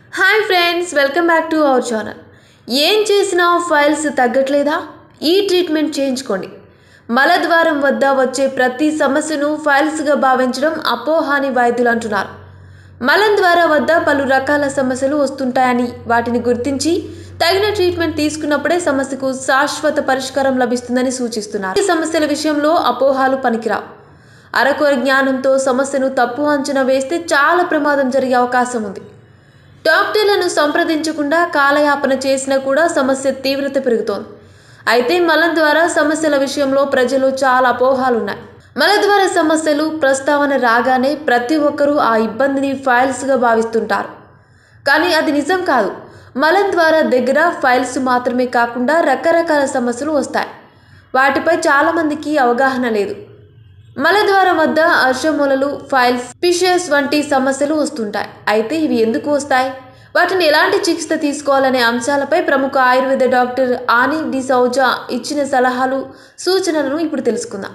hi friends welcome back to our channel ఏం చేసినా files తగ్గట్లేదా ఈ ట్రీట్మెంట్ చేయించుకోండి మలద్వారం వద్ద వచ్చే ప్రతి సమస్యను ఫైల్స్గా భావించడం అపోహాని వైద్యులు అంటున్నారు మలం ద్వారా వద్ద పలు రకాల సమస్యలు వస్తుంటాయని వాటిని గుర్తించి తగిన ట్రీట్మెంట్ తీసుకున్నప్పుడే సమస్యకు శాశ్వత పరిష్కారం లభిస్తుందని సూచిస్తున్నారు ఈ సమస్యల విషయంలో అపోహాలు పనికిరావు అరకొర జ్ఞానంతో సమస్యను తప్పు అంచనా వేస్తే చాలా ప్రమాదం జరిగే అవకాశం ఉంది డాక్టర్లను సంప్రదించకుండా కాలయాపన చేసినా కూడా సమస్య తీవ్రత పెరుగుతోంది అయితే మలం ద్వారా సమస్యల విషయంలో ప్రజలు చాలా అపోహాలున్నాయి మలద్వార సమస్యలు ప్రస్తావన రాగానే ప్రతి ఒక్కరూ ఆ ఇబ్బందిని ఫైల్స్గా భావిస్తుంటారు కానీ అది నిజం కాదు మలం ద్వారా దగ్గర ఫైల్స్ మాత్రమే కాకుండా రకరకాల సమస్యలు వస్తాయి వాటిపై చాలామందికి అవగాహన లేదు మలద్వారం వద్ద అర్షమూలలు ఫైల్స్ పిషియస్ వంటి సమస్యలు వస్తుంటాయి అయితే ఇవి ఎందుకు వస్తాయి వాటిని ఎలాంటి చికిత్స తీసుకోవాలనే అంశాలపై ప్రముఖ ఆయుర్వేద డాక్టర్ ఆని డి సౌజా ఇచ్చిన సలహాలు సూచనలను ఇప్పుడు తెలుసుకుందాం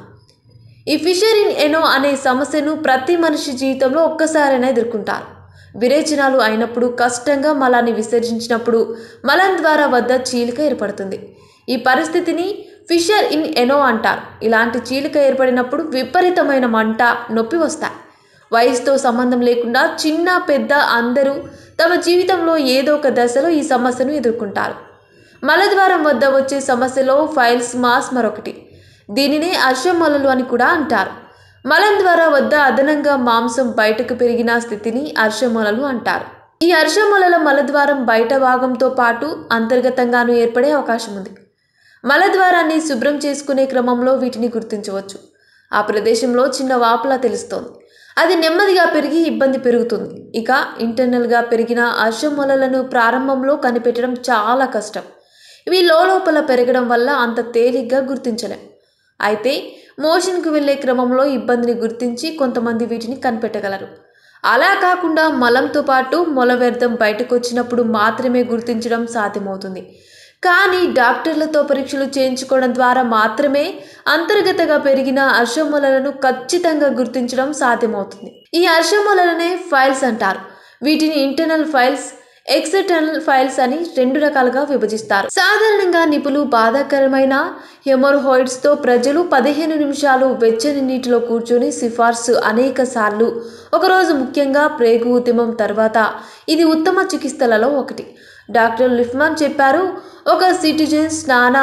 ఈ ఫిషర్ ఇన్ ఎనో అనే సమస్యను ప్రతి మనిషి జీవితంలో ఒక్కసారైనా ఎదుర్కొంటారు విరేచనాలు అయినప్పుడు కష్టంగా మలాన్ని విసర్జించినప్పుడు మలం ద్వారా వద్ద చీలిక ఏర్పడుతుంది ఈ పరిస్థితిని ఫిషర్ ఇన్ ఎనో అంటారు ఇలాంటి చీలిక ఏర్పడినప్పుడు విపరీతమైన మంట నొప్పి వస్తాయి వయసుతో సంబంధం లేకుండా చిన్న పెద్ద అందరూ తమ జీవితంలో ఏదో ఒక దశలో ఈ సమస్యను ఎదుర్కొంటారు మలద్వారం వద్ద వచ్చే సమస్యలో ఫైల్స్ మాస్ మరొకటి దీనినే అర్షమొలలు అని కూడా అంటారు మలం ద్వారా వద్ద అదనంగా మాంసం బయటకు పెరిగిన స్థితిని అర్షమొలలు అంటారు ఈ అర్షమొలల మలద్వారం బయట భాగంతో పాటు అంతర్గతంగాను ఏర్పడే అవకాశం ఉంది మలద్వారాన్ని శుభ్రం చేసుకునే క్రమంలో వీటిని గుర్తించవచ్చు ఆ ప్రదేశంలో చిన్న వాపులా తెలుస్తోంది అది నెమ్మదిగా పెరిగి ఇబ్బంది పెరుగుతుంది ఇక ఇంటర్నల్గా పెరిగిన అర్షమొలలను ప్రారంభంలో కనిపెట్టడం చాలా కష్టం ఇవి లోపల పెరగడం వల్ల అంత తేలిగ్గా గుర్తించలేం అయితే మోషన్కు వెళ్ళే క్రమంలో ఇబ్బందిని గుర్తించి కొంతమంది వీటిని కనిపెట్టగలరు అలా కాకుండా మలంతో పాటు మొల వ్యర్థం బయటకు వచ్చినప్పుడు మాత్రమే గుర్తించడం సాధ్యమవుతుంది కానీ డాక్టర్లతో పరీక్షలు చేయించుకోవడం ద్వారా మాత్రమే అంతర్గతంగా పెరిగిన అర్షమొలలను ఖచ్చితంగా గుర్తించడం సాధ్యమవుతుంది ఈ అర్షమొలలనే ఫైల్స్ అంటారు వీటిని ఇంటర్నల్ ఫైల్స్ ఎక్స్టర్నల్ ఫైల్స్ అని రెండు రకాలుగా విభజిస్తారు సాధారణంగా నిపులు బాధాకరమైన హెమోర్హాయిడ్స్తో ప్రజలు పదిహేను నిమిషాలు వెచ్చని నీటిలో కూర్చొని సిఫార్సు అనేక సార్లు ఒకరోజు ముఖ్యంగా ప్రేగు ఉద్యమం తర్వాత ఇది ఉత్తమ చికిత్సలలో ఒకటి డాక్టర్ లిఫ్మాన్ చెప్పారు ఒక సిటిజన్ స్నాన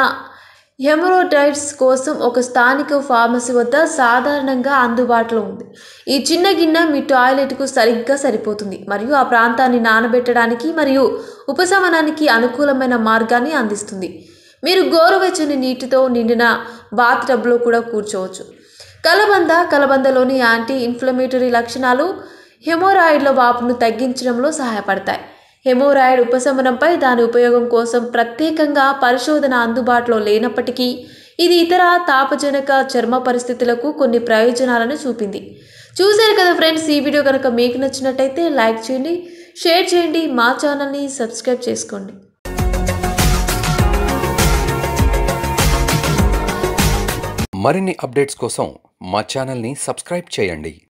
హెమరోటైడ్స్ కోసం ఒక స్థానిక ఫార్మసీ వద్ద సాధారణంగా అందుబాటులో ఉంది ఈ చిన్న గిన్నె మీ టాయిలెట్కు సరిగ్గా సరిపోతుంది మరియు ఆ ప్రాంతాన్ని నానబెట్టడానికి మరియు ఉపశమనానికి అనుకూలమైన మార్గాన్ని అందిస్తుంది మీరు గోరువెచ్చని నీటితో నిండిన బాత్ టబ్లో కూడా కూర్చోవచ్చు కలబంద కలబందలోని యాంటీ ఇన్ఫ్లమేటరీ లక్షణాలు హెమోరాయిడ్ల వాపును తగ్గించడంలో సహాయపడతాయి హెమోరాయిడ్ ఉపశమనంపై దాని ఉపయోగం కోసం ప్రత్యేకంగా పరిశోధన అందుబాటులో లేనప్పటికీ ఇది ఇతర తాపజనక చర్మ పరిస్థితులకు కొన్ని ప్రయోజనాలను చూపింది చూశారు కదా ఫ్రెండ్స్ ఈ వీడియో కనుక మీకు నచ్చినట్టయితే లైక్ చేయండి షేర్ చేయండి మా ఛానల్ని సబ్స్క్రైబ్ చేసుకోండి మరిన్ని అప్డేట్స్ కోసం మా ఛానల్ని సబ్స్క్రైబ్ చేయండి